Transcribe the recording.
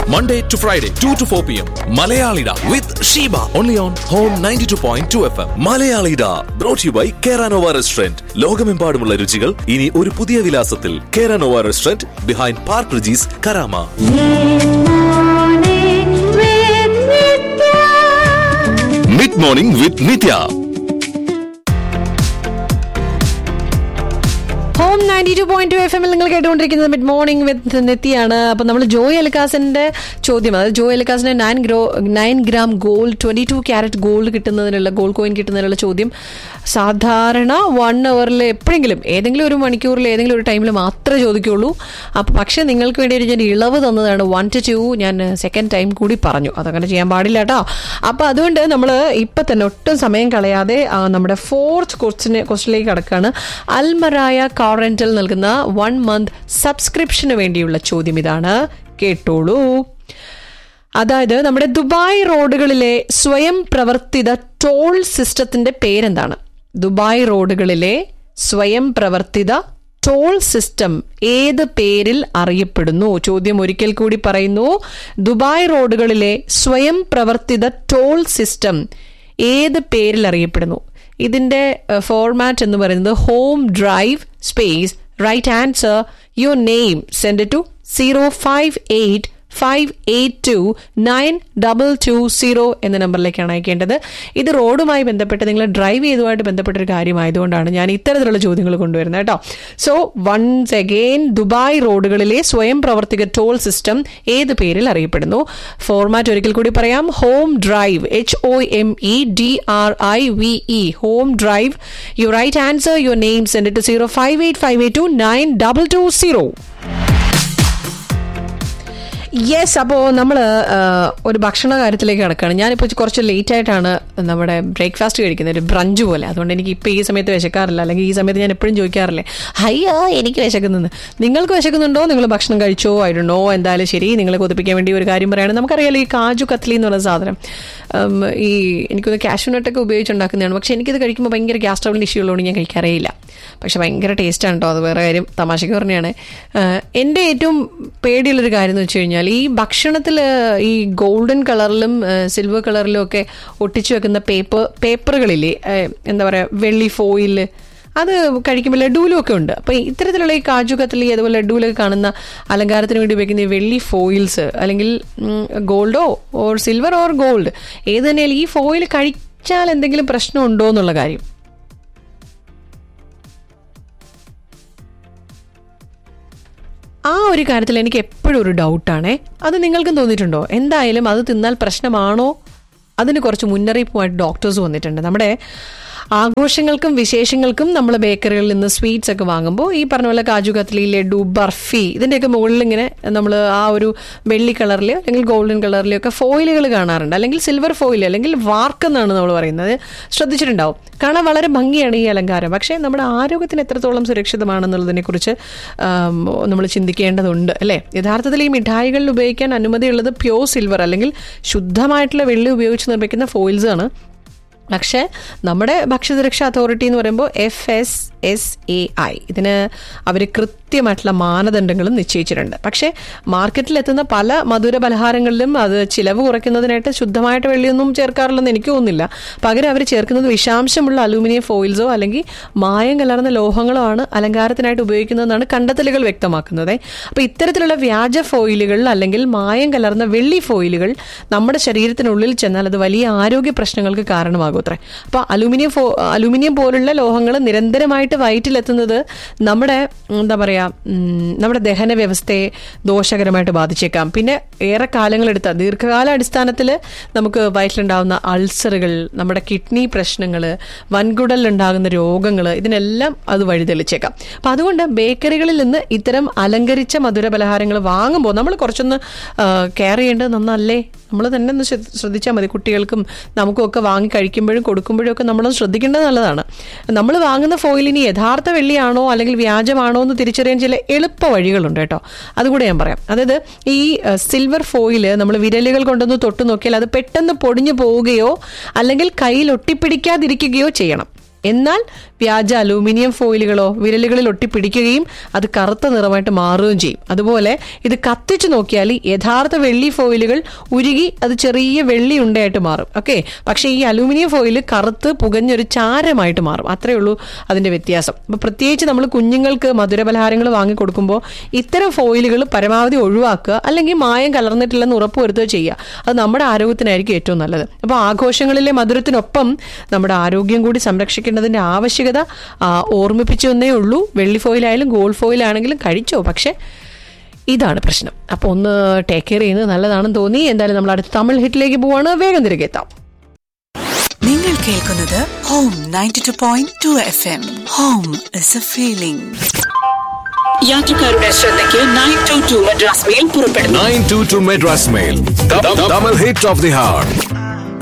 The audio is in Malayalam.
Monday to Friday, 2 to 4 p.m. Malayalida with Sheba. Only on Home 92.2 FM. Malayalida. Brought to you by Keranova Restaurant. ലോകമെമ്പാടുമുള്ള രുചികൾ ഇനി ഒരു പുതിയ വിലാസത്തിൽ കേരനോവ restaurant behind park Regis Karama mid morning with Nithya home ninety two point two F എമ്മിൽ നിങ്ങൾ കേട്ടുകൊണ്ടിരിക്കുന്നത് മിഡ് മോർണിംഗ് വിത്ത് നെത്തിയാണ് അപ്പം നമ്മൾ ജോയ് എലക്കാസിന്റെ ചോദ്യം അതായത് ജോയ് എലക്കാസിന്റെ നയൻ ഗ്രോ nine gram gold twenty two carat gold കിട്ടുന്നതിനുള്ള ഗോൾഡ് കോയിൻ കിട്ടുന്നതിനുള്ള ചോദ്യം സാധാരണ വൺ അവറിൽ എപ്പോഴെങ്കിലും ഏതെങ്കിലും ഒരു മണിക്കൂറിൽ ഏതെങ്കിലും ഒരു ടൈമിൽ മാത്രമേ ചോദിക്കുള്ളൂ അപ്പം പക്ഷേ നിങ്ങൾക്ക് വേണ്ടി ഒരു ഞാൻ ഇളവ് തന്നതാണ് വൺ ടു ടു ഞാൻ സെക്കൻഡ് ടൈം കൂടി പറഞ്ഞു അതങ്ങനെ ചെയ്യാൻ പാടില്ല കേട്ടോ അപ്പം അതുകൊണ്ട് നമ്മൾ ഇപ്പം തന്നെ ഒട്ടും സമയം കളയാതെ ആ, നമ്മുടെ ഫോർത്ത് ക്വസ്റ്റിന് ക്വസ്റ്റിലേക്ക് കടക്കുകയാണ് അൽമറായ കാർ റെന്റൽ നൽകുന്ന വൺ മന്ത് സബ്സ്ക്രിപ്ഷന് വേണ്ടിയുള്ള ചോദ്യം ഇതാണ് കേട്ടോളൂ അതായത് നമ്മുടെ ദുബായ് റോഡുകളിലെ സ്വയം പ്രവർത്തിത ടോൾ സിസ്റ്റത്തിന്റെ പേരെന്താണ് ദുബായ് റോഡുകളിലെ സ്വയം പ്രവർത്തിത ടോൾ സിസ്റ്റം ഏത് പേരിൽ അറിയപ്പെടുന്നു ചോദ്യം ഒരിക്കൽ കൂടി പറയുന്നു ദുബായ് റോഡുകളിലെ സ്വയം പ്രവർത്തിത ടോൾ സിസ്റ്റം ഏത് പേരിൽ അറിയപ്പെടുന്നു ഇതിന്റെ ഫോർമാറ്റ് എന്ന് പറയുന്നത് home drive space write answer your name send to zero five eight five eight two nine double two zero എന്ന നമ്പറിലേക്കാണ് അയക്കേണ്ടത് ഇത് റോഡുമായി ബന്ധപ്പെട്ട് നിങ്ങൾ ഡ്രൈവ് ചെയ്തതുമായിട്ട് ബന്ധപ്പെട്ട ഒരു കാര്യമായതുകൊണ്ടാണ് ഞാൻ ഇത്തരത്തിലുള്ള ചോദ്യങ്ങൾ കൊണ്ടുവരുന്നത് കേട്ടോ സോ വൺസ് അഗെയിൻ ദുബായ് റോഡുകളിലെ സ്വയം പ്രവർത്തിക ടോൾ സിസ്റ്റം ഏത് പേരിൽ അറിയപ്പെടുന്നു ഫോർമാറ്റ് ഒരിക്കൽ കൂടി പറയാം home drive H O M E D R I V E home drive you write answer your name send to zero five eight five eight two nine double two zero yes അപ്പോൾ നമ്മൾ ഒരു ഭക്ഷണ കാര്യത്തിലേക്ക് കിടക്കുകയാണ് ഞാനിപ്പോൾ കുറച്ച് ലേറ്റ് ആയിട്ടാണ് നമ്മുടെ ബ്രേക്ക്ഫാസ്റ്റ് കഴിക്കുന്നത് ഒരു ബ്രഞ്ച് പോലെ അതുകൊണ്ട് എനിക്ക് ഇപ്പോൾ ഈ സമയത്ത് വിശക്കാറില്ല അല്ലെങ്കിൽ ഈ സമയത്ത് ഞാൻ എപ്പോഴും ചോദിക്കാറില്ലേ ഹയ്യാ എനിക്ക് വിശക്കുന്നെന്ന് നിങ്ങൾക്ക് വിശക്കുന്നുണ്ടോ നിങ്ങൾ ഭക്ഷണം കഴിച്ചോ ആയിരുന്നോ എന്തായാലും ശരി നിങ്ങളെ കൊതിപ്പിക്കാൻ വേണ്ടി ഒരു കാര്യം പറയുകയാണ് നമുക്കറിയാലോ ഈ കാജു കത്ലി എന്ന് പറയുന്ന സാധനം ഉം, ഈ എനിക്കൊന്ന് കാഷ്യൂ നട്ടൊക്കെ ഉപയോഗിച്ചുണ്ടാക്കുന്നതാണ് പക്ഷേ എനിക്കിത് കഴിക്കുമ്പോൾ ഭയങ്കര ഗ്യാസ് ട്രബിൾ ഇഷ്യൂ ഉള്ളതുകൊണ്ട് ഞാൻ കഴിക്കാറേയില്ല പക്ഷെ ഭയങ്കര ടേസ്റ്റാണ് കേട്ടോ അത് വേറെ കാര്യം തമാശക്ക് പറഞ്ഞാണ് എൻ്റെ ഏറ്റവും പേടിയുള്ളൊരു കാര്യം എന്ന് വെച്ച് കഴിഞ്ഞാൽ ഈ ഭക്ഷണത്തിൽ ഈ ഗോൾഡൻ കളറിലും സിൽവർ കളറിലും ഒക്കെ ഒട്ടിച്ചു വെക്കുന്ന പേപ്പർ പേപ്പറുകളില്ലേ ഏഹ്, എന്താ പറയുക വെള്ളി ഫോയിൽ അത് കഴിക്കുമ്പോൾ ലഡുവിലും ഒക്കെ ഉണ്ട് അപ്പോൾ ഇത്തരത്തിലുള്ള ഈ കാജു കത്തലി അതുപോലെ ലഡുവിലൊക്കെ കാണുന്ന അലങ്കാരത്തിന് വേണ്ടി ഉപയോഗിക്കുന്ന ഈ വെള്ളി ഫോയിൽസ് അല്ലെങ്കിൽ ഗോൾഡോ ഓർ സിൽവർ ഓർ ഗോൾഡ് ഏത് തന്നെയാലും ഈ ഫോയിൽ കഴിച്ചാൽ എന്തെങ്കിലും പ്രശ്നമുണ്ടോ എന്നുള്ള കാര്യം ആ ഒരു കാര്യത്തിൽ എനിക്ക് എപ്പോഴും ഒരു ഡൗട്ടാണേ അത് നിങ്ങൾക്കും തോന്നിയിട്ടുണ്ടോ എന്തായാലും അത് തിന്നാൽ പ്രശ്നമാണോ അതിന് കുറച്ച് മുന്നറിയിപ്പുമായിട്ട് ഡോക്ടേഴ്സ് വന്നിട്ടുണ്ട് നമ്മുടെ ആഘോഷങ്ങൾക്കും വിശേഷങ്ങൾക്കും നമ്മൾ ബേക്കറികളിൽ നിന്ന് സ്വീറ്റ്സ് ഒക്കെ വാങ്ങുമ്പോൾ ഈ പറഞ്ഞ പോലെ കാജു കത്ലി ലഡു ബർഫി ഇതിൻ്റെയൊക്കെ മുകളിൽ ഇങ്ങനെ നമ്മൾ ആ ഒരു വെള്ളി കളറിലെയോ അല്ലെങ്കിൽ ഗോൾഡൻ കളിലെയോ ഒക്കെ ഫോയിലുകൾ കാണാറുണ്ട് അല്ലെങ്കിൽ സിൽവർ ഫോയിൽ അല്ലെങ്കിൽ വാർക്ക് എന്നാണ് നമ്മൾ പറയുന്നത് ശ്രദ്ധിച്ചിട്ടുണ്ടാവും കാണാൻ വളരെ ഭംഗിയാണ് ഈ അലങ്കാരം പക്ഷേ നമ്മുടെ ആരോഗ്യത്തിന് എത്രത്തോളം സുരക്ഷിതമാണെന്നുള്ളതിനെ കുറിച്ച് നമ്മൾ ചിന്തിക്കേണ്ടതുണ്ട് അല്ലേ യഥാർത്ഥത്തിൽ ഈ മിഠായികളിൽ ഉപയോഗിക്കാൻ അനുമതിയുള്ളത് പ്യോർ സിൽവർ അല്ലെങ്കിൽ ശുദ്ധമായിട്ടുള്ള വെള്ളി ഉപയോഗിച്ച് നിർമ്മിക്കുന്ന ഫോയിൽസ് ആണ് പക്ഷേ നമ്മുടെ ഭക്ഷ്യസുരക്ഷാ അതോറിറ്റി എന്ന് പറയുമ്പോൾ F S S A I ഇതിന് അവർ കൃത്യമായിട്ടുള്ള മാനദണ്ഡങ്ങളും നിശ്ചയിച്ചിട്ടുണ്ട് പക്ഷേ മാർക്കറ്റിൽ എത്തുന്ന പല മധുര പലഹാരങ്ങളിലും അത് ചിലവ് കുറയ്ക്കുന്നതിനായിട്ട് ശുദ്ധമായിട്ട് വെള്ളിയൊന്നും ചേർക്കാറില്ലെന്ന് എനിക്ക് തോന്നുന്നില്ല പകരം അവർ ചേർക്കുന്നത് വിഷാംശമുള്ള അലൂമിനിയം ഫോയിൽസോ അല്ലെങ്കിൽ മായം കലർന്ന ലോഹങ്ങളോ ആണ് അലങ്കാരത്തിനായിട്ട് ഉപയോഗിക്കുന്നതെന്നാണ് കണ്ടെത്തലുകൾ വ്യക്തമാക്കുന്നത് അപ്പോൾ ഇത്തരത്തിലുള്ള വ്യാജ ഫോയിലുകൾ അല്ലെങ്കിൽ മായം കലർന്ന വെള്ളി ഫോയിലുകൾ നമ്മുടെ ശരീരത്തിനുള്ളിൽ ചെന്നാൽ അത് വലിയ ആരോഗ്യ പ്രശ്നങ്ങൾക്ക് കാരണമാകും അത്രേ അപ്പോൾ അലൂമിനിയം ഫോ അലൂമിനിയം പോലുള്ള ലോഹങ്ങൾ നിരന്തരമായിട്ട് വയറ്റിലെത്തുന്നത് നമ്മുടെ എന്താ പറയുക നമ്മുടെ ദഹന വ്യവസ്ഥയെ ദോഷകരമായിട്ട് ബാധിച്ചേക്കാം പിന്നെ ഏറെ കാലങ്ങളെടുത്ത ദീർഘകാല അടിസ്ഥാനത്തിൽ നമുക്ക് വയറ്റിലുണ്ടാകുന്ന അൾസറുകൾ നമ്മുടെ കിഡ്നി പ്രശ്നങ്ങൾ വൻകുടലിലുണ്ടാകുന്ന രോഗങ്ങൾ ഇതിനെല്ലാം അത് വഴിതെളിച്ചേക്കാം അപ്പം അതുകൊണ്ട് ബേക്കറികളിൽ നിന്ന് ഇത്തരം അലങ്കരിച്ച മധുര പലഹാരങ്ങൾ വാങ്ങുമ്പോൾ നമ്മൾ കുറച്ചൊന്ന് കെയർ ചെയ്യേണ്ടത് നന്നല്ലേ നമ്മൾ തന്നെ ഒന്ന് ശ്രദ്ധ- ശ്രദ്ധിച്ചാൽ മതി കുട്ടികൾക്കും നമുക്കും ഒക്കെ വാങ്ങി കഴിക്കുമ്പോഴും കൊടുക്കുമ്പോഴും ഒക്കെ നമ്മളൊന്ന് ശ്രദ്ധിക്കേണ്ടത് നല്ലതാണ് നമ്മൾ വാങ്ങുന്ന ഫോയിലിന് യഥാർത്ഥ വെള്ളിയാണോ അല്ലെങ്കിൽ വ്യാജമാണോ എന്ന് തിരിച്ചറിയാൻ ചില എളുപ്പ വഴികളുണ്ട് കേട്ടോ അതുകൂടെ ഞാൻ പറയാം അതായത് ഈ സിൽവർ ഫോയില് നമ്മൾ വിരലുകൾ കൊണ്ടൊന്ന് തൊട്ട് നോക്കിയാൽ അത് പെട്ടെന്ന് പൊടിഞ്ഞു പോവുകയോ അല്ലെങ്കിൽ കയ്യിൽ ഒട്ടിപ്പിടിക്കാതിരിക്കുകയോ ചെയ്യണം എന്നാൽ വ്യാജ അലൂമിനിയം ഫോയിലുകളോ വിരലുകളിൽ ഒട്ടിപ്പിടിക്കുകയും അത് കറുത്ത നിറമായിട്ട് മാറുകയും ചെയ്യും അതുപോലെ ഇത് കത്തിച്ചു നോക്കിയാൽ യഥാർത്ഥ വെള്ളി ഫോയിലുകൾ ഉരുകി അത് ചെറിയ വെള്ളി ഉണ്ടയായിട്ട് മാറും ഓക്കെ പക്ഷേ ഈ അലൂമിനിയം ഫോയിൽ കറുത്ത് പുകഞ്ഞൊരു ചാരമായിട്ട് മാറും അത്രേ ഉള്ളൂ അതിന്റെ വ്യത്യാസം അപ്പൊ പ്രത്യേകിച്ച് നമ്മൾ കുഞ്ഞുങ്ങൾക്ക് മധുരപലഹാരങ്ങൾ വാങ്ങിക്കൊടുക്കുമ്പോൾ ഇത്തരം ഫോയിലുകൾ പരമാവധി ഒഴിവാക്കുക അല്ലെങ്കിൽ മായം കലർന്നിട്ടില്ലെന്ന് ഉറപ്പുവരുത്തുക ചെയ്യുക അത് നമ്മുടെ ആരോഗ്യത്തിനായിരിക്കും ഏറ്റവും നല്ലത് അപ്പോൾ ആഘോഷങ്ങളിലെ മധുരത്തിനൊപ്പം നമ്മുടെ ആരോഗ്യം കൂടി സംരക്ഷിക്കേണ്ടതിന്റെ ആവശ്യകത ആ, ഓർമ്മിപ്പിച്ചു എന്നേ ഉള്ളൂ വെള്ളി ഫോയിലായാലും ഗോൾഡ് ഫോയിലാണെങ്കിലും കഴിച്ചോ പക്ഷേ ഇതാണ് പ്രശ്നം അപ്പോൾ ഒന്ന് ടേക്ക് കെയർ ചെയ്യുന്നത് നല്ലതാണെന്ന് തോന്നി എന്തായാലും നമ്മൾ അടുത്ത തമിഴ് ഹിറ്റിലേക്ക് പോവാണ് വേഗം തിരികെ എത്താം നിങ്ങൾ കേൾക്കുന്നത് home ninety two point two F M home is a feeling യാത്രക്കാരുടെ ശ്രദ്ധയ്ക്ക് nine two two Madras mail പുറപ്പെടുന്നു nine two two Madras mail Tamil hit of the heart